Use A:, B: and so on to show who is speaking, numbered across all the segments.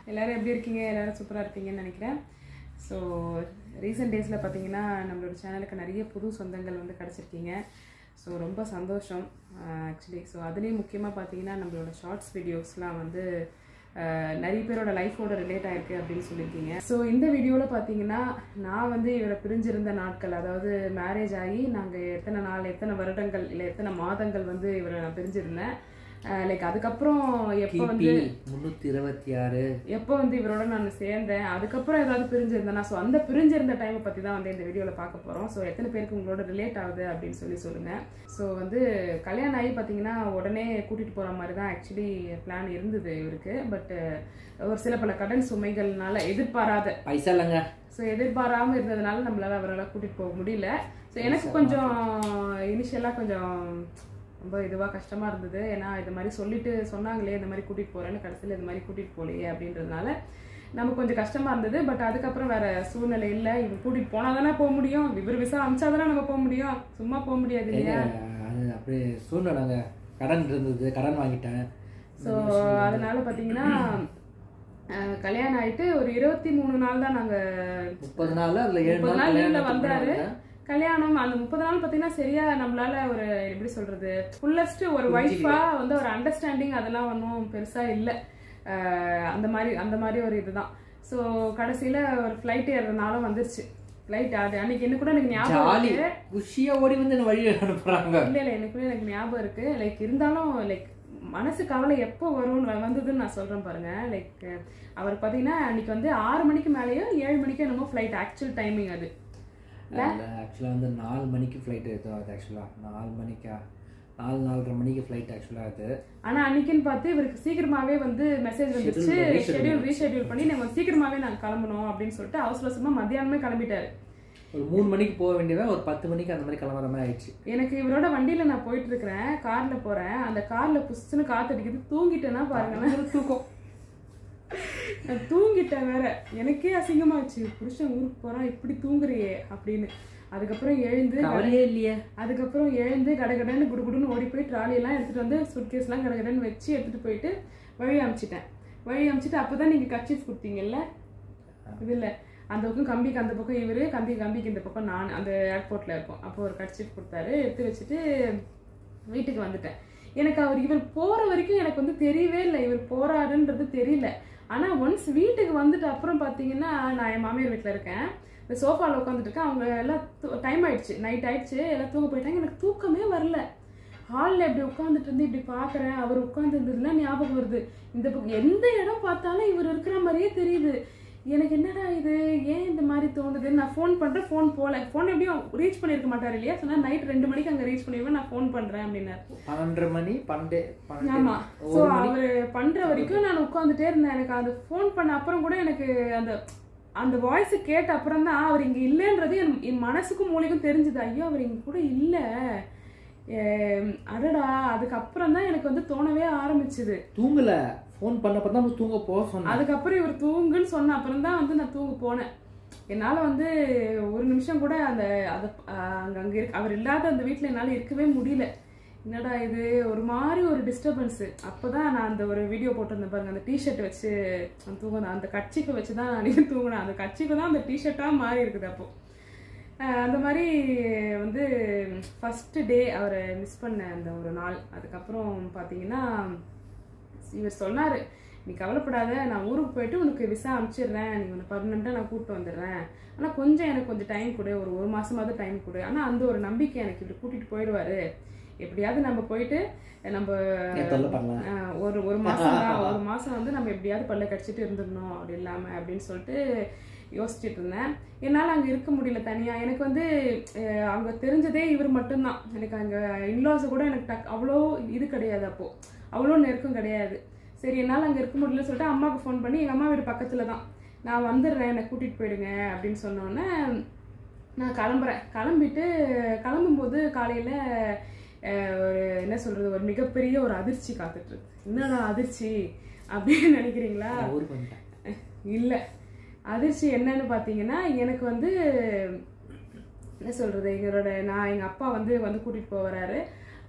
A: எல்லாரும் எப்படி இருக்கீங்க எல்லாரும் சூப்பராக இருப்பீங்கன்னு நினைக்கிறேன் ஸோ ரீசெண்ட் டேஸில் பார்த்தீங்கன்னா நம்மளோட சேனலுக்கு நிறைய புது சொந்தங்கள் வந்து கிடச்சிருக்கீங்க ஸோ ரொம்ப சந்தோஷம் ஆக்சுவலி ஸோ அதுலேயும் முக்கியமாக பார்த்தீங்கன்னா நம்மளோட ஷார்ட்ஸ் வீடியோஸ்லாம் வந்து ஆஹ், நிறைய பேரோட லைஃபோட ரிலேட் ஆயிருக்கு அப்படின்னு சொல்லியிருக்கீங்க ஸோ இந்த வீடியோவில் பார்த்தீங்கன்னா நான் வந்து இவரை பிரிஞ்சிருந்த நாட்கள் அதாவது மேரேஜ் ஆகி நாங்கள் எத்தனை நாள் எத்தனை வருடங்கள் இல்லை எத்தனை மாதங்கள் வந்து இவரை நான் பிரிஞ்சிருந்தேன் லைக் அதுக்கப்புறம் எப்போ வந்து
B: கிபி முந்நூற்றி இருபத்தி ஆறு
A: எப்போ வந்து இவரோட நான் சேர்ந்தேன் அதுக்கப்புறம் ஏதாவது பிரிஞ்சிருந்தேனா ஸோ அந்த பிரிஞ்சிருந்த டைமை பற்றி தான் வந்து இந்த வீடியோவில் பார்க்க போகிறோம் ஸோ எத்தனை பேருக்கு உங்களோட ரிலேட் ஆகுது அப்படின்னு சொல்லி சொல்லுங்கள் ஸோ வந்து கல்யாணம் ஆகி பார்த்தீங்கன்னா உடனே கூட்டிகிட்டு போகிற மாதிரி தான் ஆக்சுவலி பிளான் இருந்தது இவருக்கு பட் ஒரு சில பல கடன் சுமைகள்னால எதிர்பாராத
B: பைசா இல்லைங்க
A: ஸோ எதிர்பாராமல் இருந்ததுனால நம்மளால அவரால் கூட்டிகிட்டு போக முடியல ஸோ எனக்கு கொஞ்சம் இனிஷியலாக கொஞ்சம் ரொம்ப இதுவாக கஷ்டமாக இருந்தது ஏன்னா இது மாதிரி சொல்லிட்டு சொன்னாங்களே இந்த மாதிரி கூட்டிகிட்டு போகிறேன்னு கடைசியில் இது மாதிரி கூட்டிகிட்டு போகலையே அப்படின்றதுனால நமக்கு கொஞ்சம் கஷ்டமாக இருந்தது பட் அதுக்கப்புறம் வேற சூழ்நிலை இல்லை இவர் கூட்டிகிட்டு போனால் தானே போக முடியும் இவர் விசா அமிச்சா தானே நம்ம போக முடியும் சும்மா போக முடியாது இல்லையா
B: அது அப்படியே சூழ்நிலைங்க கடன் இருந்தது கடன் வாங்கிட்டேன்
A: ஸோ அதனால பார்த்தீங்கன்னா அஹ், கல்யாணம் ஆயிட்டு ஒரு இருபத்தி மூணு நாள் தான் நாங்கள்
B: முப்பது நாள் அதில் ஏழு
A: முப்பது
B: நாள்
A: நாள் லீவ்ல
B: கல்யாணத்துக்கு
A: வந்தாரு
B: வந்தேன்.
A: கல்யாணம் அந்த முப்பது நாள் பாத்தீங்கன்னா சரியா நம்மளால ஒரு எப்படி சொல்றது ஃபுல்லஸ்ட் ஒரு ஒய்ஃபா வந்து ஒரு அண்டர்ஸ்டாண்டிங் அதெல்லாம் ஒன்றும் பெருசா இல்ல அஹ் அந்த மாதிரி அந்த மாதிரி ஒரு இதுதான் ஸோ கடைசியில ஒரு ஃப்ளைட் ஏறுறதுனால வந்துருச்சு ஃப்ளைட் அது அன்னைக்கு என்ன கூட எனக்கு ஞாபகம்
B: ஜாலி
A: இருக்கு
B: குஷியா ஓடி வந்து என்ன வழி அனுப்புறாங்க
A: இல்ல இல்ல எனக்கு கூட எனக்கு ஞாபகம் இருக்கு லைக் இருந்தாலும் லைக் மனசு கவலை எப்போ வரும்னு வந்ததுன்னு நான் சொல்றேன் பாருங்க லைக் அவர் பாத்தீங்கன்னா அன்னைக்கு வந்து ஆறு மணிக்கு மேலேயோ ஏழு மணிக்கு என்னமோ ஃப்ளைட் ஆக்சுவல் டைமிங் அது
B: ஆக்சுவலாக வந்து நாலு மணிக்கு ஃப்ளைட் ஏதோ அது ஆக்சுவலாக நாலு மணிக்கா நாலு நாலரை மணிக்கு ஃப்ளைட் ஆக்சுவலாக அது
A: ஆனா அன்னைக்குன்னு பார்த்து இவருக்கு சீக்கிரமாவே வந்து மெசேஜ் வந்துருச்சு
B: Schedule, reschedule.
A: ஷெட்யூல் ரீஷெட்யூல் பண்ணி நம்ம சீக்கிரமாவே நாங்க கிளம்பணும் அப்படின்னு சொல்லிட்டு அவசர அவசரமா மத்தியானமே கிளம்பிட்டாரு
B: ஒரு மூணு மணிக்கு போக வேண்டியவன் ஒரு பத்து மணிக்கு அந்த மாதிரி கிளம்புற மாதிரி ஆயிடுச்சு
A: எனக்கு இவரோட வண்டியில நான் போயிட்டு இருக்கிறேன் கார்ல போறேன் அந்த கார்ல புஷ்னு காத்தடிக்குது தூங்கிட்டேன்னா பாருங்களேன்
B: ஒரு தூக்கம்
A: நான் தூங்கிட்டேன் வேற எனக்கே அசிங்கமாச்சு புருஷன் ஊருக்கு போறான் இப்படி தூங்குறியே அப்படின்னு அதுக்கப்புறம் எழுந்து
B: கவலையே இல்லையே
A: அதுக்கப்புறம் எழுந்து கடகடன்னு குடுகுடுன்னு ஓடி போய் ட்ராலி எல்லாம் எடுத்துட்டு வந்து சுட்கேஸ்லாம் கடகடன்னு வச்சு எடுத்துட்டு போயிட்டு வழி அமிச்சிட்டேன் வழி அமிச்சிட்டு அப்பதான் நீங்க கட்சிஃப் கொடுத்தீங்கல்ல இது இல்ல அந்த பக்கம் கம்பிக்கு அந்த பக்கம் இவரு கம்பி கம்பிக்கு இந்த பக்கம் நான் அந்த ஏர்போர்ட்ல இருக்கோம் அப்போ ஒரு கட்சிஃப் கொடுத்தாரு எடுத்து வச்சுட்டு வீட்டுக்கு வந்துட்டேன் எனக்கு அவர் இவர் போற வரைக்கும் எனக்கு வந்து தெரியவே இல்லை இவர் போறாருன்றது தெரியல ஆனா ஒன்ஸ் வீட்டுக்கு வந்துட்டு அப்புறம் பாத்தீங்கன்னா நான் என் மாமியார் வீட்ல இருக்கேன் இந்த சோஃபால உட்காந்துட்டு இருக்கேன் அவங்க எல்லாம் டைம் ஆயிடுச்சு நைட் ஆயிடுச்சு எல்லாம் தூங்க போயிட்டாங்க எனக்கு தூக்கமே வரல ஹாலில் இப்படி உட்காந்துட்டு இருந்து இப்படி பார்க்குறேன் அவர் உட்காந்து இருந்ததுலாம் ஞாபகம் வருது இந்த பக்கம் எந்த இடம் பார்த்தாலும் இவர் இருக்கிற மாதிரியே தெரியுது எனக்கு என்னடா இது ஏன் இந்த மாதிரி தோணுது நான் ஃபோன் பண்ணுறேன் ஃபோன் போகல ஃபோன் எப்படியும் ரீச் பண்ணியிருக்க மாட்டார் இல்லையா சொன்னா நைட் ரெண்டு மணிக்கு அங்கே ரீச் பண்ணிடுவேன் நான் ஃபோன் பண்ணுறேன் அப்படின்னாரு
B: பன்னெண்டரை மணி பன்னெண்டு பன்னெண்டு
A: ஆமா ஸோ அவர் பண்ற வரைக்கும் நான் உட்காந்துட்டே இருந்தேன் எனக்கு அந்த ஃபோன் பண்ண அப்புறம் கூட எனக்கு அந்த அந்த வாய்ஸ் கேட்ட அப்புறம் தான் அவர் இங்க இல்லைன்றது என் என் மனசுக்கும் மூளைக்கும் தெரிஞ்சுது ஐயோ அவர் இங்க கூட இல்ல ஏம், அடடா அதுக்கப்புறம் தான் எனக்கு வந்து தோணவே ஆரம்பிச்சுது
B: தூங்கல ஃபோன் பண்ணப்ப தான் தூங்க போக சொன்னேன்
A: அதுக்கப்புறம் இவர் தூங்குன்னு சொன்ன அப்புறம் தான் வந்து நான் தூங்க போனேன் என்னால வந்து ஒரு நிமிஷம் கூட அந்த அது அங்க அங்க இருக்கு அவர் இல்லாத அந்த வீட்ல என்னால இருக்கவே முடியல என்னடா இது ஒரு மாதிரி ஒரு டிஸ்டர்பன்ஸ் அப்பதான் நான் அந்த ஒரு வீடியோ போட்டிருந்தேன் பாருங்க அந்த டிஷர்ட் வச்சு நான் தூங்கினேன் அந்த கட்சிக்கு வச்சு தான் நான் தூங்கினேன் அந்த கட்சிக்கு தான் அந்த டிஷர்ட்டா மாறி இருக்குது அப்போ அஹ் அந்த மாதிரி வந்து ஃபர்ஸ்ட் டே அவரை மிஸ் பண்ண அந்த ஒரு நாள் அதுக்கப்புறம் பார்த்தீங்கன்னா இவர் சொன்னாரு நீ கவலைப்படாத நான் ஊருக்கு போயிட்டு உனக்கு விசா அனுப்பிச்சிடுறேன் நீ உன்னை பர்மனெண்ட்டாக நான் கூப்பிட்டு வந்துடுறேன் ஆனால் கொஞ்சம் எனக்கு கொஞ்சம் டைம் கொடு ஒரு ஒரு மாசமாவது டைம் கொடு ஆனால் அந்த ஒரு நம்பிக்கை எனக்கு இப்படி கூட்டிட்டு போயிடுவாரு எப்படியாவது நம்ம போயிட்டு நம்ம
B: என் தொல்லை பண்ணலாம்
A: ஆஹ் ஒரு ஒரு மாசம் தான் ஒரு மாசம் வந்து நம்ம எப்படியாவது பல்ல கடிச்சிட்டு இருந்துடணும் அப்படி இல்லாம அப்படின்னு சொல்லிட்டு யோசிச்சுட்டு இருந்தேன் என்னால் அங்கே இருக்க முடியல தனியாக எனக்கு வந்து அஹ் அவங்க தெரிஞ்சதே இவர் மட்டும்தான் எனக்கு அங்கே இன்லாஸ் கூட எனக்கு டக் அவ்வளோ இது கிடையாது அப்போ அவ்வளோ நெருக்கம் கிடையாது சரி என்னால் அங்கே இருக்க முடியலன்னு சொல்லிட்டு அம்மாவுக்கு ஃபோன் பண்ணி எங்கள் அம்மா வீடு பக்கத்தில் தான் நான் வந்துடுறேன் என்னை கூட்டிகிட்டு போயிடுங்க அப்படின்னு சொன்னோன்னே நான் கிளம்புறேன் கிளம்பிட்டு கிளம்பும்போது காலையில் ஒரு என்ன சொல்கிறது ஒரு மிகப்பெரிய ஒரு அதிர்ச்சி காத்துட்ருக்கு என்னடா அதிர்ச்சி அப்படின்னு நினைக்கிறீங்களா
B: நான் ஊருக்கு வந்துட்டேன்
A: இல்லை அதிர்ச்சி என்னன்னு பார்த்தீங்கன்னா எனக்கு வந்து என்ன சொல்கிறது எங்களோட நான் எங்கள் அப்பா வந்து வந்து கூட்டிகிட்டு போகிறாரு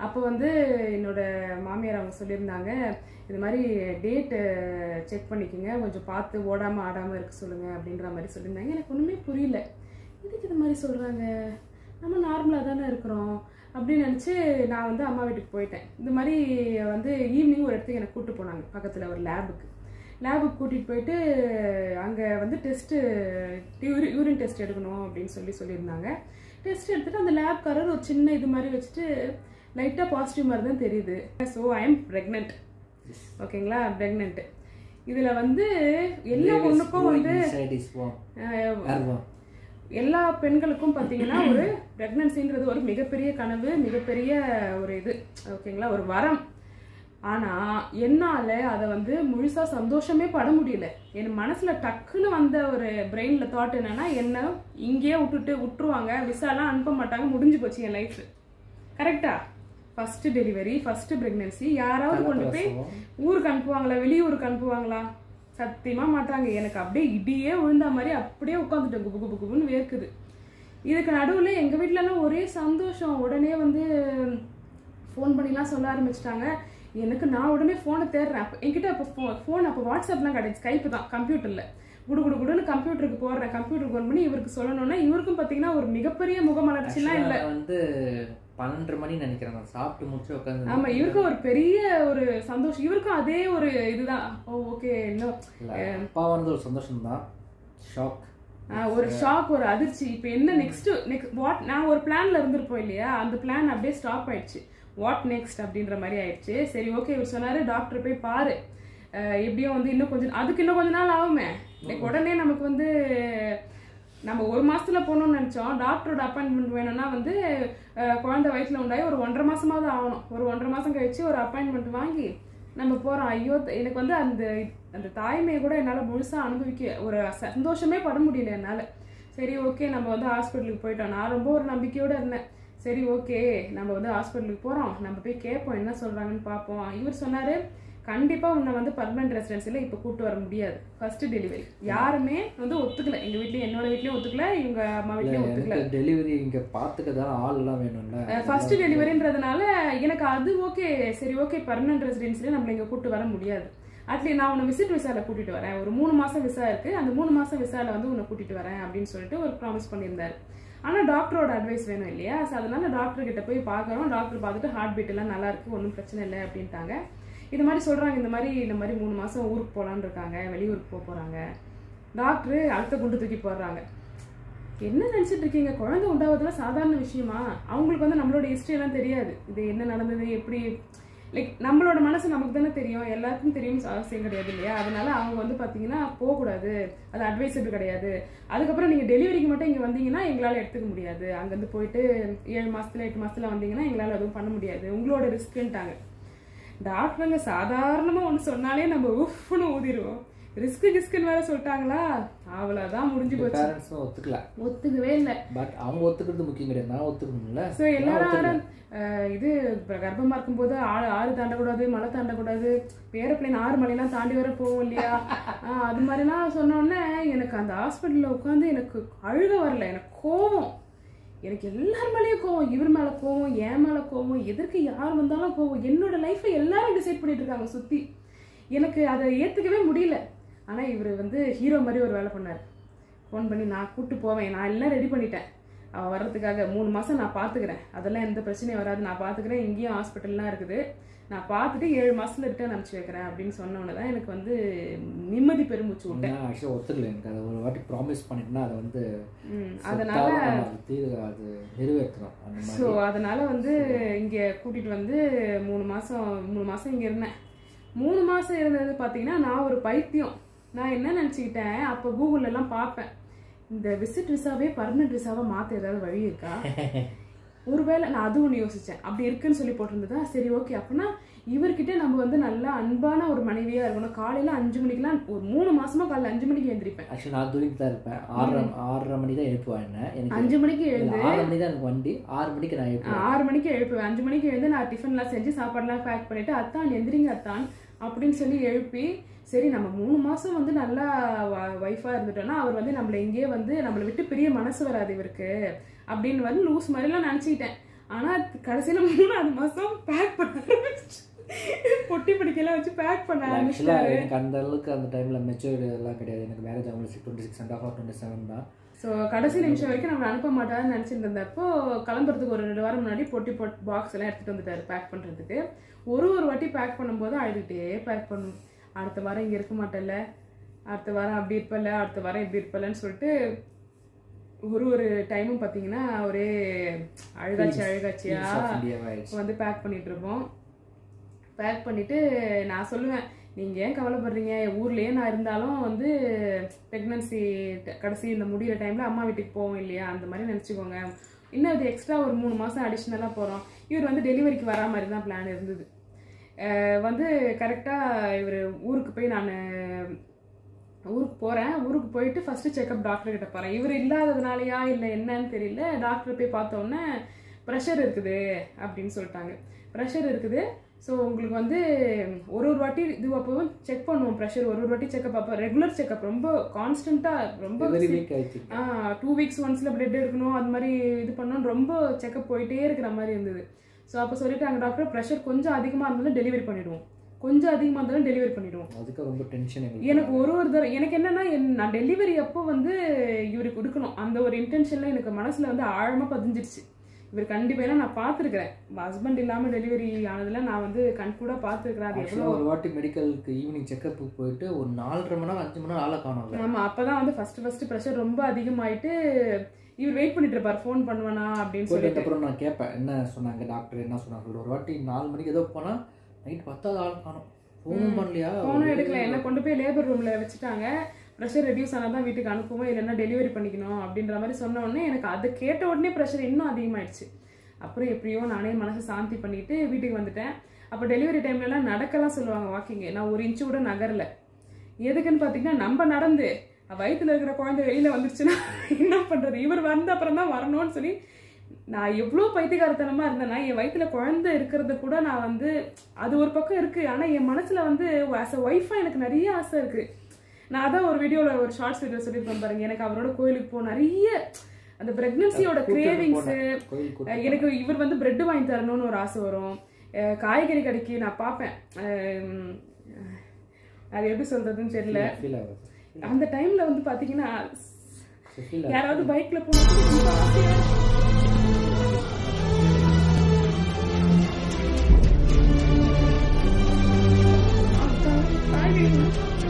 A: அப்போ வந்து என்னோட மாமியார் அவங்க சொல்லியிருந்தாங்க இது மாதிரி டேட்டு செக் பண்ணிக்கோங்க கொஞ்சம் பார்த்து ஓடாமல் ஆடாமல் இருக்க சொல்லுங்கள் அப்படின்ற மாதிரி சொல்லியிருந்தாங்க எனக்கு ஒன்றுமே புரியல எதுக்கு இது மாதிரி சொல்கிறாங்க நம்ம நார்மலாக தானே இருக்கிறோம் அப்படின்னு நினச்சி நான் வந்து அம்மா வீட்டுக்கு போயிட்டேன் இந்த மாதிரி வந்து ஈவினிங் ஒரு இடத்துக்கு எனக்கு கூப்பிட்டு போனாங்க பக்கத்தில் ஒரு லேபுக்கு லேபுக்கு கூட்டிகிட்டு போயிட்டு அங்கே வந்து டெஸ்ட்டு யூரின் டெஸ்ட் எடுக்கணும் அப்படின்னு சொல்லி சொல்லியிருந்தாங்க டெஸ்ட் எடுத்துட்டு அந்த லேப்காரர் ஒரு சின்ன இது மாதிரி வச்சுட்டு லைட்டாக பாசிட்டிவ் மாதிரி தான் தெரியுது ஸோ ஐ எம் ப்ரெக்னென்ட் ஓகேங்களா ப்ரெக்னென்ட் இதில் வந்து எல்லா பொண்ணுக்கும் வந்து
B: இன்சைட் இஸ் வாம்
A: அஹ்,
B: யாருவாம்
A: எல்லா பெண்களுக்கும் பார்த்தீங்கன்னா ஒரு ப்ரெக்னன்சின்றது ஒரு மிகப்பெரிய கனவு மிகப்பெரிய ஒரு இது ஓகேங்களா ஒரு வரம் ஆனால் என்னால் அதை வந்து முழுசாக சந்தோஷமே பட முடியல என் மனசில் டக்குன்னு வந்த ஒரு பிரெயினில் தாட் என்னன்னா என்ன இங்கேயே விட்டுட்டு விட்டுருவாங்க விசாலாம் அனுப்ப மாட்டாங்க முடிஞ்சு போச்சு என் லைஃப் கரெக்டா ஃபர்ஸ்ட் டெலிவரி ஃபர்ஸ்ட் ப்ரெக்னன்சி யாராவது கொண்டு போய் ஊருக்கு அனுப்புவாங்களா வெளியூருக்கு அனுப்புவாங்களா சத்தியமா மாட்டாங்க எனக்கு அப்படியே இடியே விழுந்த மாதிரி அப்படியே உட்காந்துட்டேன் குபு குபு குபுன்னு வேர்க்குது இதுக்கு நடுவில் எங்கள் வீட்டிலலாம் ஒரே சந்தோஷம் உடனே வந்து ஃபோன் பண்ணிலாம் சொல்ல ஆரம்பிச்சிட்டாங்க எனக்கு நான் உடனே ஃபோனை தேடுறேன் அப்போ என்கிட்ட அப்போ ஃபோ ஃபோன் அப்போ வாட்ஸ்அப்லாம் கிடையாது ஸ்கைப்பு தான் கம்ப்யூட்டரில் குடு குடு குடுன்னு கம்ப்யூட்டருக்கு போடுறேன் கம்ப்யூட்டருக்கு ஃபோன் பண்ணி இவருக்கு சொல்லணும்னா இவருக்கும் பார்த்தீங்கன்னா ஒரு மிகப்பெரிய முகமலர்ச்சிலாம் இல்லை
B: Actually, வந்து பன்னெண்டரை மணி நினைக்கிறேன் நான் சாப்பிட்டு முடிச்சு உட்காந்து
A: ஆமா இவருக்கும் ஒரு பெரிய ஒரு சந்தோஷம் இவருக்கும் அதே ஒரு இதுதான் ஓ ஓகே இன்னும்
B: அப்பா வந்து ஒரு சந்தோஷம் தான் ஷாக்
A: ஆஹ், ஒரு ஷாக் ஒரு அதிர்ச்சி இப்போ என்ன நெக்ஸ்ட் நெக்ஸ்ட் வாட் நான் ஒரு பிளான்ல இருந்திருப்போம் இல்லையா அந்த பிளான் அப்படியே ஸ்டாப் ஆயிடுச்சு வாட் நெக்ஸ்ட் அப்படின்ற மாதிரி ஆயிடுச்சு சரி ஓகே இவர் சொன்னாரு டாக்டர் போய் பாரு ஆஹ், எப்படியும் வந்து இன்னும் கொஞ்சம் அதுக்கு இன்னும் கொஞ்ச நாள் ஆகுமே லைக் உடனே நமக்கு வந்து நம்ம ஒரு மாசத்துல போகணும்னு நினைச்சோம் டாக்டரோட அப்பாயின்மெண்ட் வேணும்னா வந்து அஹ், குழந்தை வயிற்றுல உண்டாயி ஒரு ஒன்றரை மாசமாவது ஆகணும் ஒரு ஒன்றரை மாசம் கழிச்சு ஒரு அப்பாயின்மெண்ட் வாங்கி நம்ம போறோம் ஐயோ த- எனக்கு வந்து அந்த அந்த தாய்மையை கூட என்னால் முழுசா அனுபவிக்க ஒரு சந்தோஷமே பட முடியல என்னால் சரி ஓகே நம்ம வந்து ஹாஸ்பிட்டலுக்கு போயிட்டோம் நான் ரொம்ப ஒரு நம்பிக்கையோட இருந்தேன் சரி ஓகே நம்ம வந்து ஹாஸ்பிட்டலுக்கு போறோம் நம்ம போய் கேட்போம் என்ன சொல்றாங்கன்னு பார்ப்போம் இவர் சொன்னாரு கண்டிப்பா உன்னை வந்து பர்மனன்ட் ரெசிடென்சில இப்ப கூட்டு வர முடியாது ஃபர்ஸ்ட் டெலிவரி யாருமே வந்து ஒத்துக்கல எங்க வீட்லயும் என்னோட வீட்லயும் ஒத்துக்கல இவங்க அம்மா வீட்லயும் ஒத்துக்கல
B: எனக்கு டெலிவரி இங்க பாத்துக்க தானே ஆள் எல்லாம் வேணும்ல
A: ஃபர்ஸ்ட் டெலிவரின்றதுனால எனக்கு அது ஓகே சரி ஓகே பர்மனன்ட் ரெசிடென்சில நம்மள இங்க கூட்டு வர முடியாது அட்லீஸ்ட் நான் உன்னை விசிட் விசால கூட்டிட்டு வரேன் ஒரு மூணு மாசம் விசா இருக்கு அந்த மூணு மாசம் விசால வந்து உன்னை கூட்டிட்டு வரேன் அப்படின்னு சொல்லிட்டு ஒரு ப்ராமிஸ் பண்ணியிருந்தாரு ஆனா டாக்டரோட அட்வைஸ் வேணும் இல்லையா ஸோ அதனால டாக்டர் கிட்ட போய் பார்க்கறோம் டாக்டர் பார்த்துட்டு ஹார்ட் பீட் எல்லாம் நல்லா இருக்கு ஒன்றும் பிரச்சனை இல்லை அப்படின்ட்டாங்க இது மாதிரி சொல்றாங்க இந்த மாதிரி இந்த மாதிரி மூணு மாசம் ஊருக்கு போலான்னு இருக்காங்க வெளியூருக்கு போக போறாங்க டாக்டர் அடுத்த குண்டு தூக்கி போடுறாங்க என்ன நினைச்சிட்டு இருக்கீங்க குழந்தை உண்டாவதுலாம் சாதாரண விஷயமா அவங்களுக்கு வந்து நம்மளோட history எல்லாம் தெரியாது இது என்ன நடந்தது எப்படி லைக் நம்மளோட மனசு நமக்கு தானே தெரியும் எல்லாருக்கும் தெரியும் அவசியம் கிடையாது இல்லையா அதனால அவங்க வந்து பார்த்தீங்கன்னா போகக்கூடாது அது அட்வைசபிள் கிடையாது அதுக்கப்புறம் நீங்கள் டெலிவரிக்கு மட்டும் இங்கே வந்தீங்கன்னா எங்களால் எடுத்துக்க முடியாது அங்கேருந்து போயிட்டு ஏழு மாசத்துல எட்டு மாசத்துல வந்தீங்கன்னா எங்களால் எதுவும் பண்ண முடியாது உங்களோட ரிஸ்க்குன்ட்டாங்க டாக்டருங்க சாதாரணமாக ஒன்று சொன்னாலே நம்ம உஃப்னு ஊதிடுவோம் ரிஸ்க்கு கிஸ்க்குன்னு வேற சொல்லிட்டாங்களா அவ்வளோதான் முடிஞ்சு போச்சு
B: பேரண்ட்ஸும் ஒத்துக்கல
A: ஒத்துக்கவே இல்லை
B: பட் அவங்க ஒத்துக்கிறது முக்கியம் கிடையாது நான் ஒத்துக்கணும்ல
A: ஸோ எல்லாரும் ஆட அஹ், இது இப்ப கர்ப்பமா இருக்கும்போது ஆறு ஆறு தாண்டக்கூடாது மலை தாண்டக்கூடாது ஏரோப்ளேன் ஆறு மலையெல்லாம் தாண்டி வர போவோம் இல்லையா ஆஹ், அது மாதிரிலாம் சொன்ன உடனே எனக்கு அந்த ஹாஸ்பிட்டலில் உட்காந்து எனக்கு அழுக வரல எனக்கு கோவம் எனக்கு எல்லார் மேலேயும் கோவம் இவர் மேலே கோவம் என் மேலே கோவம் எதற்கு யார் வந்தாலும் கோவம் என்னோட லைஃப்பை எல்லாரும் டிசைட் பண்ணிட்டு இருக்காங்க சுற்றி எனக்கு அதை ஏற்றுக்கவே முடியல ஆனால் இவர் வந்து ஹீரோ மாதிரி ஒரு வேலை பண்ணார் ஃபோன் பண்ணி நான் கூப்பிட்டு போவேன் நான் எல்லாம் ரெடி பண்ணிட்டேன் அவள் வர்றதுக்காக மூணு மாதம் நான் பார்த்துக்கிறேன் அதெல்லாம் எந்த பிரச்சனையும் வராது நான் பார்த்துக்கிறேன் இங்கேயும் ஹாஸ்பிட்டல்லாம் இருக்குது நான் பார்த்துட்டு ஏழு மாசத்துல ரிட்டர்ன் அனுப்பிச்சு வைக்கிறேன் அப்படின்னு சொன்னோன்னே தான் எனக்கு வந்து நிம்மதி பெருமூச்சு விட்டேன்
B: நான் ஆக்சுவலாக ஒத்துக்கல எனக்கு அதை ஒரு வாட்டி ப்ராமிஸ் பண்ணிட்டுனா அதை வந்து
A: ம்,
B: set
A: அதனால
B: ஆகும், நம்ம அது தீர அது நிறைவேற்றணும் அந்த
A: ஸோ
B: மாதிரி
A: அதனால வந்து இங்கே கூட்டிட்டு வந்து மூணு மாசம் மூணு மாசம் இங்கே இருந்தேன் மூணு மாசம் இருந்தது பார்த்தீங்கன்னா நான் ஒரு பைத்தியம் நான் என்ன நினச்சிக்கிட்டேன் அப்போ கூகுள்ல எல்லாம் பார்ப்பேன் இந்த விசிட் விசாவே பர்மனன்ட் விசாவை மாற்ற ஏதாவது வழி இருக்கா ஒருவேளை நான் அது ஒன்று யோசிச்சேன் அப்படி இருக்குன்னு சொல்லி போட்டிருந்ததா சரி ஓகே அப்படின்னா இவர்கிட்ட நம்ம வந்து நல்லா அன்பான ஒரு மனைவியா இருக்கணும் காலையில அஞ்சு மணிக்கெல்லாம் ஒரு மூணு மாசமா காலைல அஞ்சு மணிக்கு எழுந்திருப்பேன்
B: ஆக்சுவலி நான் தூங்கிட்டு தான் இருப்பேன் ஆறரை ஆறரை மணி தான் எழுப்புவேன் என்ன எனக்கு
A: அஞ்சு மணிக்கு எழுந்து
B: இல்ல, ஆறு மணி தான் எனக்கு வண்டி ஆறு மணிக்கு நான் எழுப்புவேன்
A: ஆறு மணிக்கு எழுப்புவேன் அஞ்சு மணிக்கு எழுந்து நான் டிஃபன்லாம் செஞ்சு சாப்பாடுலாம் பேக் பண்ணிட்டு அத்தான் எந்திரிங்க அத்தான் அப்படின்னு சொல்லி எழுப்பி சரி நம்ம மூணு மாசம் வந்து நல்லா ஒய்ஃபா இருந்துட்டோம்னா அவர் வந்து நம்மள இங்கேயே வந்து நம்மளை விட்டு பெரிய மனசு வராது இவருக்கு அப்படின்னு வந்து லூஸ் மாதிரிலாம் நினச்சிக்கிட்டேன் ஆனால் கடைசியில் மூணாவது மாதம் பேக் பண்ண ஆரம்பிச்சு பொட்டி படிக்கலாம் வச்சு பேக் பண்ண
B: ஆக்சுவலாக
A: ஆரம்பிச்சிட்டாரு
B: எனக்கு அந்த அளவுக்கு அந்த டைமில் மெச்சூரிட்டி எல்லாம் கிடையாது எனக்கு மேரேஜ் அவங்களுக்கு twenty six and half twenty seven தான்
A: ஸோ கடைசி நிமிஷம் வரைக்கும் நம்ம அனுப்ப மாட்டாருன்னு நினச்சிட்டு இருந்தப்போ கிளம்புறதுக்கு ஒரு ரெண்டு வாரம் முன்னாடி பொட்டி பொட் பாக்ஸ் எல்லாம் எடுத்துகிட்டு வந்துட்டாரு பேக் பண்ணுறதுக்கு ஒரு ஒரு வாட்டி பேக் பண்ணும்போது அழுதுகிட்டே பேக் பண்ணும் அடுத்த வாரம் இங்கே இருக்க மாட்டேல்ல அடுத்த வாரம் அப்படி இருப்பல்ல அடுத்த வாரம் இப்படி இருப்பல்லன்னு சொல்லிட்டு ஒரு ஒரு டைமும் பார்த்தீங்கன்னா ஒரே அழுகாச்சி அழுகாச்சியா
B: இந்தியாவாயிடுச்சு
A: வந்து பேக் பண்ணிட்டு இருப்போம் பேக் பண்ணிட்டு நான் சொல்லுவேன் நீங்க ஏன் கவலைப்படுறீங்க ஊர்லயே நான் இருந்தாலும் வந்து ப்ரெக்னன்சி கடைசி இந்த முடியிற டைம்ல அம்மா வீட்டுக்கு போவோம் இல்லையா அந்த மாதிரி நினச்சிக்கோங்க இன்னும் அது எக்ஸ்ட்ரா ஒரு மூணு மாசம் அடிஷ்னலாக போறோம் இவர் வந்து டெலிவரிக்கு வரா மாதிரி தான் பிளான் இருந்தது அஹ் வந்து கரெக்டாக இவர் ஊருக்கு போய் நான் ஊருக்கு போகிறேன் ஊருக்கு போயிட்டு ஃபஸ்ட்டு செக்கப் டாக்டர் கிட்ட போகிறேன் இவர் இல்லாததுனாலயா இல்லை என்னன்னு தெரியல டாக்டர் போய் பார்த்த உடனே ப்ரெஷர் இருக்குது அப்படின்னு சொல்லிட்டாங்க ப்ரெஷர் இருக்குது ஸோ உங்களுக்கு வந்து ஒரு ஒரு வாட்டி இது அப்போ செக் பண்ணுவோம் ப்ரெஷர் ஒரு ஒரு வாட்டி செக்கப் அப்போ ரெகுலர் செக்கப் ரொம்ப கான்ஸ்டண்ட்டாக ரொம்ப
B: வெரி வீக் ஆயிடுச்சு
A: டூ வீக்ஸ் ஒன்ஸில் பிளட் எடுக்கணும் அது மாதிரி இது பண்ணணும் ரொம்ப செக்கப் போயிட்டே இருக்கிற மாதிரி இருந்தது ஸோ அப்போ சொல்லிட்டாங்க டாக்டர் ப்ரெஷர் கொஞ்சம் அதிகமாக இருந்தாலும் டெலிவரி பண்ணிடுவோம் கொஞ்சம் அதிகமாக இருந்தாலும் டெலிவரி பண்ணிடுவோம்
B: அதுக்கு ரொம்ப டென்ஷன் எங்களுக்கு
A: எனக்கு ஒரு ஒரு தடவை எனக்கு என்னன்னா என்- நான் டெலிவரி அப்போ வந்து இவருக்கு கொடுக்கணும் அந்த ஒரு இன்டென்ஷன்ல எனக்கு மனசுல வந்து ஆழமா பதிஞ்சிருச்சு இவர் கண்டிப்பா ஏன்னா நான் பார்த்துருக்கிறேன் ஹஸ்பண்ட் இல்லாம டெலிவரி ஆனதுல நான் வந்து கண்கூடா பார்த்துருக்கிறேன் அது எவ்வளோ
B: ஆக்சுவலாக ஒரு வாட்டி மெடிக்கலுக்கு ஈவினிங் செக்கப்புக்கு போயிட்டு ஒரு நாலரை மணி நேரம் அஞ்சு மணி நேரம் ஆளை காணோம்ல
A: ஆமா அப்பதான் வந்து ஃபர்ஸ்ட் ஃபர்ஸ்ட் ப்ரெஷர் ரொம்ப அதிகமாயிட்டு இவர் வெயிட் பண்ணிட்டு இருப்பார் ஃபோன் பண்ணுவானா அப்படின்னு
B: போயிட்டு
A: சொல்லிட்டு
B: அப்புறம் நான் கேட்பேன் என்ன சொன்னாங்க டாக்டர் என்ன சொன்னாங்க ஒரு வாட்டி நாலு மணிக்கு ஏதோ போனால் நைட் பத்தாவது ஆள் காணோம் ஃபோனும் பண்ணலையா
A: ஃபோனும் எடுக்கல என்ன கொண்டு போய் லேபர் ரூம்ல வச்சுட்டாங்க ப்ரெஷர் ரெடியூஸ் ஆனால் தான் வீட்டுக்கு அனுப்புவோம் இல்லைன்னா டெலிவரி பண்ணிக்கணும் அப்படின்ற மாதிரி சொன்ன உடனே எனக்கு அதை கேட்ட உடனே ப்ரெஷர் இன்னும் அதிகமாயிடுச்சு அப்புறம் எப்படியோ நானே மனசை சாந்தி பண்ணிட்டு வீட்டுக்கு வந்துட்டேன் அப்போ டெலிவரி டைம்லலாம் நடக்கலாம் சொல்லுவாங்க வாக்கிங் நான் ஒரு இன்ச்சு கூட நகரல எதுக்குன்னு பார்த்தீங்கன்னா நம்ம நடந்து வயித்துல இருக்கிற குழந்தை வெளியில வந்துருச்சுன்னா என்ன பண்றது இவர் வந்த அப்புறம் தான் வரணும்னு சொல்லி நான் எவ்வளோ பைத்தியகாரத்தனமா இருந்தேன்னா என் வயித்துல குழந்தை இருக்கிறது கூட நான் வந்து அது ஒரு பக்கம் இருக்கு ஆனா என் மனசுல வந்து ஆஸ் அ ஒய்ஃபா எனக்கு நிறைய ஆசை இருக்கு நான் அதான் ஒரு வீடியோல ஒரு ஷார்ட்ஸ் வீடியோ சொல்லியிருப்பேன் பாருங்க எனக்கு அவரோட கோயிலுக்கு போ நிறைய அந்த பிரெக்னன்சியோட கிரேவிங்ஸ்
B: கோயில் கூட்டு
A: எனக்கு இவர் வந்து பிரெட் வாங்கி தரணும்னு ஒரு ஆசை வரும் அஹ் காய்கறி கடைக்கு நான் பார்ப்பேன் அஹ் அது எப்படி சொல்றதுன்னு தெரியல
B: ஃபீல் ஆகுது
A: அந்த டைம்ல வந்து பாத்தீங்கன்னா
B: ஃபீல்
A: யாராவது பைக்ல போனா கூட ரொம்ப ஆசையா இருக்கும். அதான் காய்கறி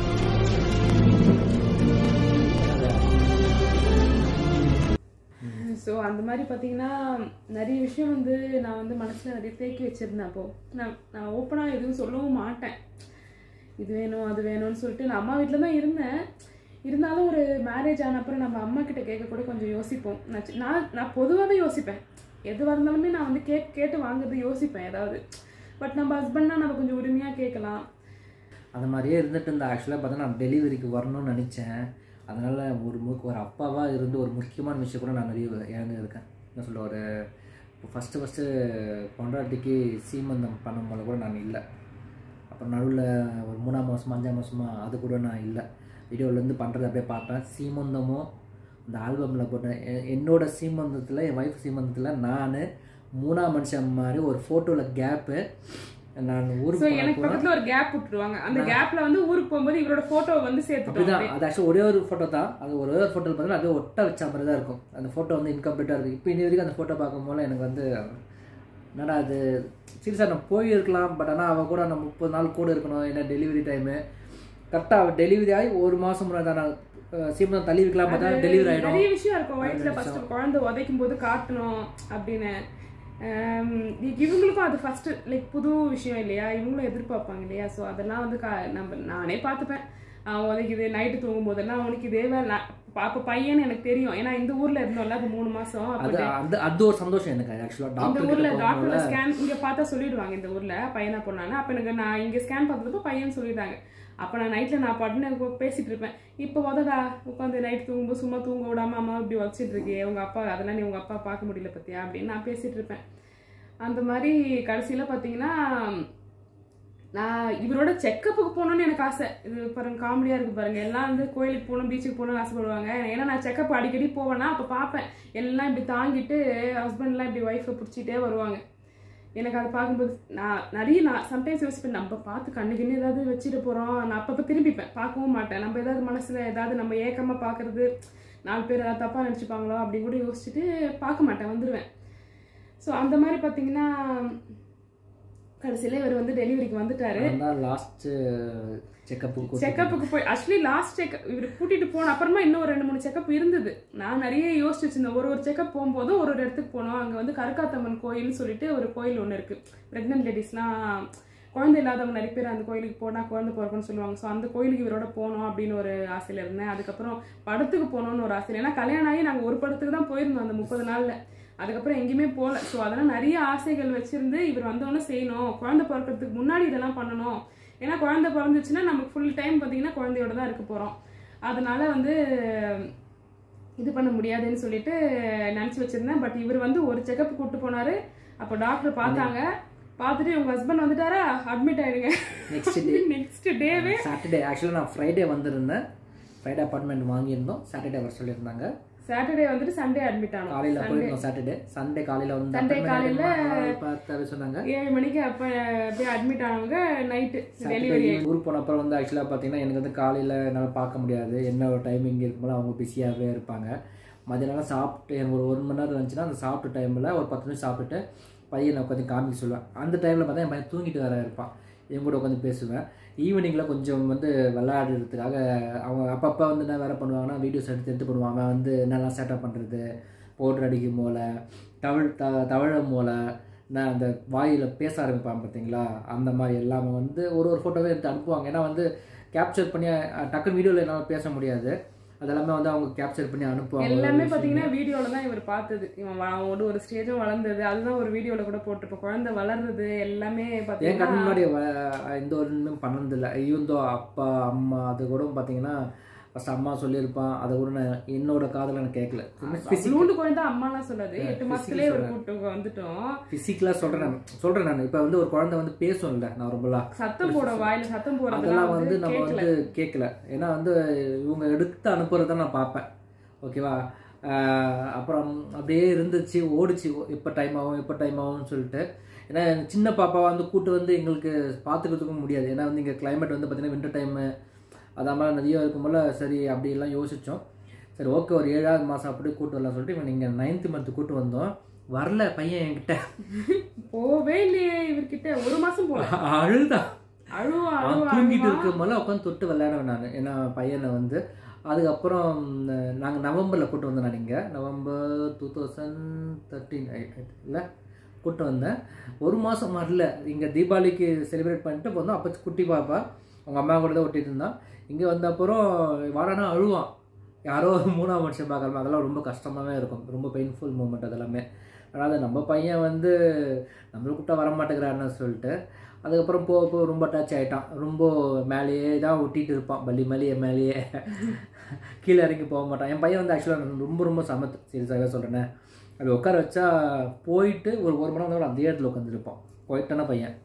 A: ஸோ அந்த மாதிரி பார்த்தீங்கன்னா நிறைய விஷயம் வந்து நான் வந்து மனசில் நிறைய தேக்கி வச்சுருந்தேன் அப்போ நான் நான் ஓப்பனாக எதுவும் சொல்லவும் மாட்டேன் இது வேணும் அது வேணும்னு சொல்லிட்டு நான் அம்மா வீட்டில் தான் இருந்தேன் இருந்தாலும் ஒரு மேரேஜ் ஆன அப்புறம் நம்ம அம்மா கிட்ட கேட்க கூட கொஞ்சம் யோசிப்போம் நான் சி- நான் நான் பொதுவாகவே யோசிப்பேன் எதுவாக இருந்தாலுமே நான் வந்து கேக் கேட்டு வாங்குறது யோசிப்பேன் ஏதாவது பட் நம்ம ஹஸ்பண்ட்னா நம்ம கொஞ்சம் உரிமையாக கேட்கலாம்
B: அந்த மாதிரியே இருந்துட்டு இருந்த ஆக்சுவலாக பார்த்தா நான் டெலிவரிக்கு வரணும்னு நினச்சேன் அதனால் ஒரு மு ஒரு அப்பாவாக இருந்து ஒரு முக்கியமான விஷயம் கூட நான் நிறைய இழந்து இருக்கேன் என்ன சொல்ல ஒரு ஃபஸ்ட்டு ஃபஸ்ட்டு பொண்டாட்டிக்கு சீமந்தம் பண்ணும்போது கூட நான் இல்லை அப்புறம் நடுவில் ஒரு மூணாம் மாதம் அஞ்சாம் மாதமா அது கூட நான் இல்லை வீடியோலேருந்து பண்ணுறது அப்படியே பார்த்தேன் சீமந்தமும் அந்த ஆல்பமில் போட்டேன் எ- என்னோட சீமந்தத்தில் என் ஒய்ஃப் சீமந்தத்தில் நான் மூணாம் மனுஷன் மாதிரி ஒரு ஃபோட்டோவில் கேப்பு நான்
A: ஸோ
B: ஊருக்கு
A: எனக்கு
B: போன
A: பக்கத்தில் ஒரு கேப் விட்டுருவாங்க அந்த கேப்ல வந்து ஊருக்கு போகும்போது இவரோட ஃபோட்டோ வந்து சேர்த்துட்டோம்
B: அப்படிதான் அது ஆக்சுவலி ஒரே ஒரு ஃபோட்டோ தான் அது ஒரே ஒரு ஃபோட்டோவில் பார்த்தீங்கன்னா அப்படியே ஒட்ட வச்ச மாதிரி தான் இருக்கும் அந்த ஃபோட்டோ வந்து இன்கம்ப்ளீட்டாக இருக்குது இப்போ இன்னி வரைக்கும் அந்த ஃபோட்டோ பார்க்கும்போது எனக்கு வந்து என்னடா அது சீரியஸாக நான் போயிருக்கலாம் பட் ஆனால் அவள் கூட நான் முப்பது நாள் கூட இருக்கணும் ஏன்னா டெலிவரி டைமு கரெக்டாக அவள் டெலிவரி ஆகி ஒரு மாதம் முன்னாடி தான் நான் சீக்கிரம் தள்ளி வைக்கலாம் பார்த்தா டெலிவரி ஆகிடும்
A: நிறைய விஷயம் இருக்கும் வயிற்றுல ஃபர்ஸ்ட் குழந்தை உதைக்கும் போது காட்டணும் அப்படின்னு ஆம், இ- இவங்களுக்கும் அது ஃபர்ஸ்ட் லைக் புது விஷயம் இல்லையா இவங்களும் எதிர்பார்ப்பாங்க இல்லையா ஸோ அதெல்லாம் வந்து கா- நம்ம நானே பார்த்துப்பேன் அவன் உதைக்குது நைட்டு தூங்கும் போதெல்லாம் அவனுக்கு இதே வேலை நான் அப்போ பையன் எனக்கு தெரியும் ஏன்னா இந்த ஊர்ல இருந்தோம்ல அப்போ மூணு மாசம் அப்போ
B: அது அந்த அது ஒரு சந்தோஷம் எனக்கு ஆக்சுவலாக
A: இந்த
B: டாக்டர்
A: ஊர்ல
B: கிட்ட
A: டாக்டர்
B: போகும்போது
A: ஸ்கேன் இங்க பார்த்தா சொல்லிடுவாங்க இந்த ஊர்ல பையனா பொண்ணானு அப்ப எனக்கு நான் இங்க ஸ்கேன் பார்த்தப்போ பையன் சொல்லிட்டாங்க அப்ப நான் நைட்ல நான் பாட்டுன்னு உட்கா- பேசிட்டு இருப்பேன் இப்போ உதடா உட்காந்து நைட் தூங்கும்போது சும்மா தூங்க விடாம அம்மா இப்படி வச்சிட்டு இருக்கே உங்க அப்பா அதெல்லாம் நீ உங்க அப்பா பார்க்க முடியல பத்தியா அப்படின்னு நான் பேசிட்டு இருப்பேன் அந்த மாதிரி கடைசியில பாத்தீங்கன்னா நான் இவரோட செக்கப்புக்கு போகணும்னு எனக்கு ஆசை இது பாருங்க காமெடியாக இருக்கு பாருங்க எல்லாம் வந்து கோயிலுக்கு போகணும் பீச்சுக்கு போகணும்னு ஆசைப்படுவாங்க ஏன்னா நான் செக்கப் அடிக்கடி போவேன்னா அப்போ பார்ப்பேன் எல்லாம் இப்படி தாங்கிட்டு ஹஸ்பண்ட்லாம் இப்படி ஒய்ஃபை பிடிச்சிட்டே வருவாங்க எனக்கு அதை பார்க்கும்போது நான் நிறைய நான் சம்டைம்ஸ் யோசிப்பேன் நம்ம பார்த்து கண்ணுக்குன்னு ஏதாவது வச்சுட்டு போகிறோம் நான் அப்பப்போ திரும்பிப்பேன் பார்க்கவும் மாட்டேன் நம்ம ஏதாவது மனசில் ஏதாவது நம்ம ஏக்கமாக பார்க்குறது நாலு பேர் ஏதாவது தப்பாக நினச்சிப்பாங்களோ அப்படின்னு கூட யோசிச்சுட்டு பார்க்க மாட்டேன் வந்துடுவேன் ஸோ அந்த மாதிரி பார்த்தீங்கன்னா கடைசியில் இவர் வந்து டெலிவரிக்கு வந்துட்டாரு
B: நான் தான் லாஸ்ட் செக்கப்புக்கு
A: செக்கப்புக்கு போய் ஆக்சுவலி லாஸ்ட் செக் இவர் கூட்டிட்டு போன அப்புறமா இன்னும் ஒரு ரெண்டு மூணு செக்கப் இருந்தது நான் நிறைய யோசிச்சு வச்சிருந்தேன் ஒரு ஒரு செக்கப் போகும்போதும் ஒரு ஒரு இடத்துக்கு போனோம் அங்கே வந்து கருக்காத்தம்மன் கோயில்னு சொல்லிட்டு ஒரு கோயில் ஒன்று இருக்கு ப்ரெக்னென்ட் லேடிஸ்லாம் குழந்தை இல்லாதவங்க நிறைய பேர் அந்த கோயிலுக்கு போனால் குழந்தை பிறக்கும்னு சொல்லுவாங்க ஸோ அந்த கோயிலுக்கு இவரோட போகணும் அப்படின்னு ஒரு ஆசையில் இருந்தேன் அதுக்கப்புறம் படத்துக்கு போகணும்னு ஒரு ஆசையில் ஏன்னா கல்யாணம் ஆகி நாங்கள் ஒரு படத்துக்கு தான் போயிருந்தோம் அந்த முப்பது நாளில் அதுக்கப்புறம் எங்கேயுமே போகல ஸோ அதெல்லாம் நிறைய ஆசைகள் வச்சிருந்து இவர் வந்தோடனே செய்யணும் குழந்தை பிறக்கிறதுக்கு முன்னாடி இதெல்லாம் பண்ணணும் ஏன்னா குழந்தை பிறந்துச்சுன்னா நமக்கு ஃபுல் டைம் பார்த்தீங்கன்னா குழந்தையோட தான் இருக்க போகிறோம் அதனால வந்து இது பண்ண முடியாதுன்னு சொல்லிட்டு நினச்சி வச்சிருந்தேன் பட் இவர் வந்து ஒரு செக்கப் கூட்டு போனாரு அப்போ டாக்டர் பார்த்தாங்க பார்த்துட்டு உங்க ஹஸ்பண்ட் வந்துட்டாரா அட்மிட் ஆயிடுங்க
B: நெக்ஸ்ட் டே
A: நெக்ஸ்ட் டேவே
B: சாட்டர்டே ஆக்சுவலாக நான் ஃப்ரைடே வந்திருந்தேன் ஃப்ரைடே அப்பார்ட்மெண்ட் வாங்கியிருந்தோம் சாட்டர்டே வர சொல்லியிருந்தாங்க
A: சாட்டர்டே வந்துட்டு சண்டே அட்மிட் ஆனோம்
B: காலையில் போயிருந்தோம் சாட்டர்டே சண்டே காலையில் வந்து
A: Sunday
B: appointment
A: காலையில
B: எடுக்கணுமா, பார்த்தாரு சொன்னாங்க
A: ஏழு மணிக்கு அப்போ அப்படியே அட்மிட் ஆனவங்க நைட்டு டெலிவரி
B: Saturday ஊருக்கு போன அப்புறம் வந்து ஆக்சுவலாக பார்த்தீங்கன்னா எனக்கு வந்து காலையில் என்னால் பார்க்க முடியாது என்ன ஒரு டைமிங் இருக்கும்போது அவங்க பிஸியாகவே இருப்பாங்க மதியானம் சாப்பிட்டு எனக்கு ஒரு ஒரு மணி நேரம் இருந்துச்சுன்னா அந்த சாப்பிட்ட டைமில் ஒரு பத்து நிமிஷம் சாப்பிட்டுட்டு பையனை உட்காந்து காமிக்க சொல்லுவேன் அந்த டைமில் பார்த்தா என் பையன் தூங்கிட்டு வர இருப்பான் என் கூட உட்காந்து பேசுவேன் ஈவினிங்கில் கொஞ்சம் வந்து விளையாடுறதுக்காக அவங்க அப்பப்போ வந்து என்ன வேறு பண்ணுவாங்கன்னா வீடியோஸ் எடுத்து எடுத்து பண்ணுவாங்க அவன் வந்து என்னெல்லாம் செட்டப் பண்ணுறது பவுடர் அடிக்கும் போல தவழ் த தவழும் போல நான் அந்த வாயில் பேச ஆரம்பிப்பான் பார்த்தீங்களா அந்த மாதிரி எல்லாமே வந்து ஒரு ஒரு ஃபோட்டோவே எடுத்து அனுப்புவாங்க ஏன்னா வந்து கேப்சர் பண்ணி அஹ், டக்குன்னு வீடியோவில் என்னால் பேச முடியாது அதெல்லாமே வந்து அவங்க கேப்சர் பண்ணி அனுப்புவாங்க
A: எல்லாமே பாத்தீங்கன்னா வீடியோல தான் இவர் பார்த்தது இவன் வ- அவனோட ஒரு ஸ்டேஜும் வளர்ந்தது அதுதான் ஒரு வீடியோல கூட போட்டிருப்போம் குழந்தை வளர்றது எல்லாமே
B: என்
A: பாத்தீங்கன்னா
B: கண்ணு முன்னாடி வ- எந்த ஒரு இதுவுமே பண்ணதில்லை ஈவந்தோ அப்பா அம்மா அது கூட பார்த்தீங்கன்னா ஃபஸ்ட் அம்மா சொல்லியிருப்பான் அதை கூட நான் என்னோட காதில் நான் கேட்கல
A: நூண்டு குழந்தை அம்மாலாம் சொல்லாது எட்டு மாசத்துலயே ஒரு கூட்டு வந்துட்டோம்
B: ஃபிசிக்கலாக சொல்கிறேன் நான் சொல்கிறேன் நான் இப்போ வந்து ஒரு குழந்தை வந்து பேசும்ல நார்மலாக
A: சத்தம் போட வாயில சத்தம் போடுறதெல்லாம்
B: அதெல்லாம் வந்து
A: வந்து
B: நம்ம
A: கேட்கல
B: வந்து கேட்கல ஏன்னா வந்து இவங்க எடுத்து அனுப்புறத நான் பார்ப்பேன் ஓகேவா ஆஹ் அப்புறம் அப்படியே இருந்துச்சு ஓடிச்சு எப்போ டைம் ஆகும் எப்போ டைம் ஆகும்னு சொல்லிட்டு ஏன்னா சின்ன பாப்பாவை வந்து கூட்டு வந்து எங்களுக்கு பார்த்துக்கிறதுக்கும் முடியாது ஏன்னா வந்து இங்கே climate வந்து பார்த்தீங்கன்னா வின்டர் டைமு அதான் மாதிரி நிறைய இருக்கும்போல சரி அப்படியெல்லாம் யோசித்தோம் சரி ஓகே ஒரு ஏழாவது மாதம் அப்படியே கூட்டு வரலாம் சொல்லிட்டு இவன் நீங்கள் நைன்த்து மந்த்து கூட்டு வந்தோம் வரல பையன் என்கிட்ட
A: போவே இல்லையே இவர்கிட்ட ஒரு மாசம் போல
B: அழுதான்
A: அழுவா
B: அவன்
A: அழுவா
B: தூங்கிட்டு
A: அழுவா.
B: இருக்கும் போல உட்காந்து தொட்டு விளையாடுவேன் நான் ஏன்னா பையனை வந்து அதுக்கப்புறம் நாங்கள் நவம்பரில் கூட்டு வந்தோம் நான் இங்கே நவம்பர் டூ தௌசண்ட் தேர்ட்டீன் இல்லை கூட்டு வந்தேன் ஒரு மாதம் வரல இங்கே தீபாவளிக்கு செலிப்ரேட் பண்ணிட்டு வந்தோம் அப்போ குட்டி பாப்பா அவங்க அம்மா கூட தான் ஒட்டிட்டு இருந்தான் இங்கே வந்த அப்புறம் வாரானா அழுவான் யாரோ ஒரு மூணாம் வருஷம் பார்க்கலாம் அதெல்லாம் ரொம்ப கஷ்டமாகவே இருக்கும் ரொம்ப பெயின்ஃபுல் மூமெண்ட் அதெல்லாமே அதாவது நம்ம பையன் வந்து நம்மளை கூப்பிட்டா வர மாட்டேங்கிறான்னு சொல்லிட்டு அதுக்கப்புறம் போக போக ரொம்ப டச் ஆகிட்டான் ரொம்ப மேலேயே தான் ஒட்டிட்டு இருப்பான் பள்ளி மேலேயே மேலேயே கீழே இறங்கி போக மாட்டான் என் பையன் வந்து ஆக்சுவலாக ரொம்ப ரொம்ப சமத்து சீரியஸாகவே சொல்கிறேனே அப்படி உட்கார வச்சா போயிட்டு ஒரு ஒரு மணி நேரம் அதே இடத்துல உட்காந்துருப்பான் போயிட்டான பையன்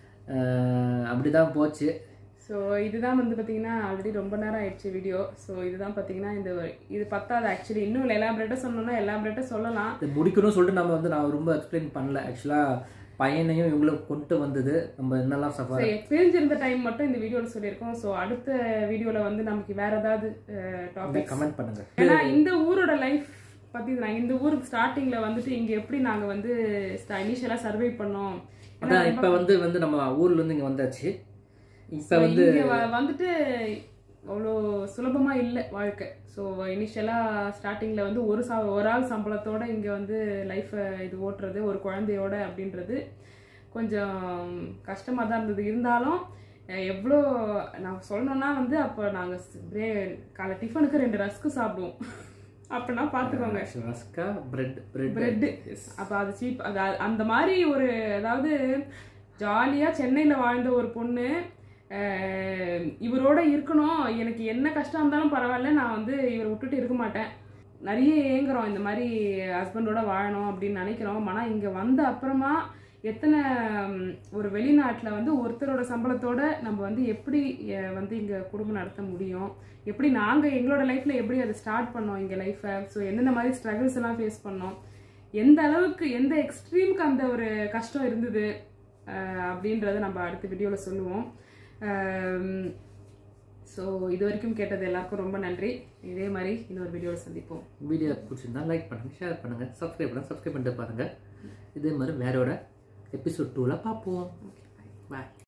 B: அப்படி தான் போச்சு
A: ஸோ இதுதான் வந்து பார்த்தீங்கன்னா ஆல்ரெடி ரொம்ப நேரம் ஆயிடுச்சு வீடியோ ஸோ இதுதான் பார்த்தீங்கன்னா இந்த ஒரு- இது பத்தாது ஆக்சுவலி இன்னும் எலாபரேட்டாக சொல்லணும்னா எலாபரேட்டாக சொல்லலாம்
B: இது முடிக்கணும்னு சொல்லிட்டு நம்ம வந்து நான் ரொம்ப எக்ஸ்பிளைன் பண்ணல ஆக்சுவலாக பையனையும் இவங்களும் கொண்டு வந்தது நம்ம என்னெல்லாம்
A: ஸோ
B: சஃபர்
A: எக்ஸ்பீரியன்ஸ் இருந்த டைம் மட்டும் இந்த வீடியோவில் சொல்லியிருக்கோம் ஸோ அடுத்த வீடியோவில் வந்து நமக்கு வேற ஏதாவது டாபிக்
B: கமெண்ட் பண்ணுங்க
A: ஏன்னா இந்த ஊரோட லைஃப் பற்றி நாங்கள் இந்த ஊருக்கு ஸ்டார்டிங்கில் வந்துட்டு இங்கே எப்படி நாங்கள் வந்து இனிஷியலாக சர்வை பண்ணோம்
B: அதான் இப்போ வந்து வந்து நம்ம ஊர்ல இருந்து இங்கே வந்தாச்சு இப்போ வந்து
A: இங்கே வந்துட்டு அவ்வளோ சுலபமா இல்லை வாழ்க்கை ஸோ இனிஷியலாக ஸ்டார்டிங்கில் வந்து ஒரு சா ஒரு ஆள் சம்பளத்தோட இங்கே வந்து லைஃப்பை இது ஓட்டுறது ஒரு குழந்தையோட அப்படின்றது கொஞ்சம் கஷ்டமாக தான் இருந்தது இருந்தாலும் அஹ், எவ்வளோ நான் சொல்லணும்னா வந்து அப்போ நாங்கள் பிரே காலை டிஃபனுக்கு ரெண்டு ரஸ்க்கு சாப்பிடுவோம் அப்படின்னா பார்த்துக்கோங்க
B: ரஸ்கா பிரெட் பிரெட்
A: பிரெட்டு அப்போ அது சீப் அது அ- அந்த மாதிரி ஒரு அதாவது ஜாலியாக சென்னையில் வாழ்ந்த ஒரு பொண்ணு அஹ், இவரோட இருக்கணும் எனக்கு என்ன கஷ்டம் இருந்தாலும் பரவாயில்ல நான் வந்து இவரை விட்டுட்டு இருக்க மாட்டேன் நிறைய ஏங்குறோம் இந்த மாதிரி ஹஸ்பண்டோட வாழணும் அப்படின்னு நினைக்கிறோம் ஆனால் இங்கே வந்த அப்புறமா எத்தனை ம், ஒரு வெளிநாட்டில் வந்து ஒருத்தரோட சம்பளத்தோட நம்ம வந்து எப்படி அஹ், வந்து இங்கே குடும்பம் நடத்த முடியும் எப்படி நாங்கள் எங்களோட லைஃப்பில் எப்படி அதை ஸ்டார்ட் பண்ணோம் இங்கே லைஃப்பை ஸோ எந்தெந்த மாதிரி ஸ்ட்ரகிள்ஸ் எல்லாம் ஃபேஸ் பண்ணோம் எந்த அளவுக்கு எந்த எக்ஸ்ட்ரீம்க்கு அந்த ஒரு கஷ்டம் இருந்தது அஹ், அப்படின்றத நம்ம அடுத்த வீடியோவில் சொல்லுவோம் ஸோ இது வரைக்கும் கேட்டது எல்லாருக்கும் ரொம்ப நன்றி இதே மாதிரி இன்னொரு வீடியோவில் சந்திப்போம்
B: வீடியோ பிடிச்சிருந்தா லைக் பண்ணுங்கள் ஷேர் பண்ணுங்கள் சப்ஸ்கிரைப் பண்ணால் சப்ஸ்கிரைப் பண்ணிட்டு பாருங்கள் இதே மாதிரி வேறோட எபிசோட் டூவில் பார்ப்போம்
A: ஓகே
B: பாய்